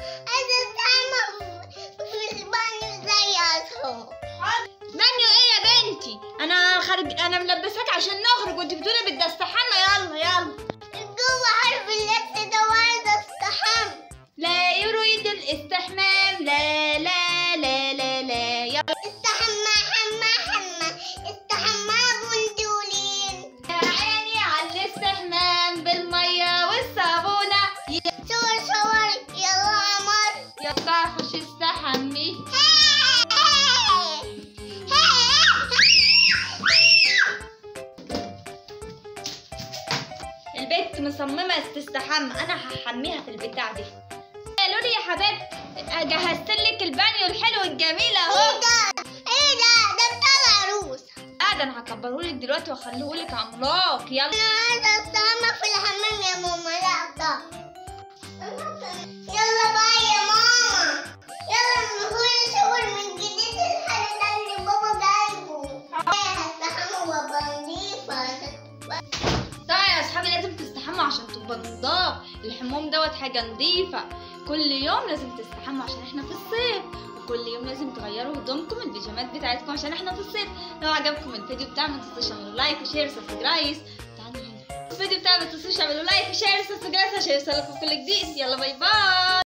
عايزة استحمى في البانيو زي أصحاب بانيو ايه يا بنتي انا خارج انا ملبساك عشان نخرج وانت بتقولي بدي استحمى يلا يلا جوه حرف اللبس ده وعايزة استحمى لا يريد الاستحمام لا لا لا لا لا يلا استحمى حمى حمى استحمى بندولين يا عيني على الاستحمام بالميه والصابونه صور صور يلا عمر يلا خش استحمي البنت مصممة تستحمى أنا هحميها في البتاع دي قالوا لي يا حبيبتي جهزت لك البانيو الحلو الجميل ايه اهو ده ايه ده ده بتاع العروس اه ده انا هكبره لك دلوقتي واخليه لك عملاق يلا انا عايزه استحمى في الحمام يا ماما لا ده يلا بقى يا ماما يلا نخش شاور من جديد الحاجة اللي بابا جايبه هستحمى وابقى نضيفة طيب يا اصحابي لازم تستحموا عشان تبقى نضاف الحمام دوت حاجه نظيفه كل يوم لازم تستحموا عشان احنا في الصيف وكل يوم لازم تغيروا هدومكم البيجامات بتاعتكم عشان احنا في الصيف لو عجبكم الفيديو بتاعنا ما تنسوش تعملوا لايك وشير وسبسكرايب تعالوا هنا الفيديو بتاعنا ما تنسوش تعملوا لايك وشير وسبسكرايب عشان يوصلكم كل جديد يلا باي باي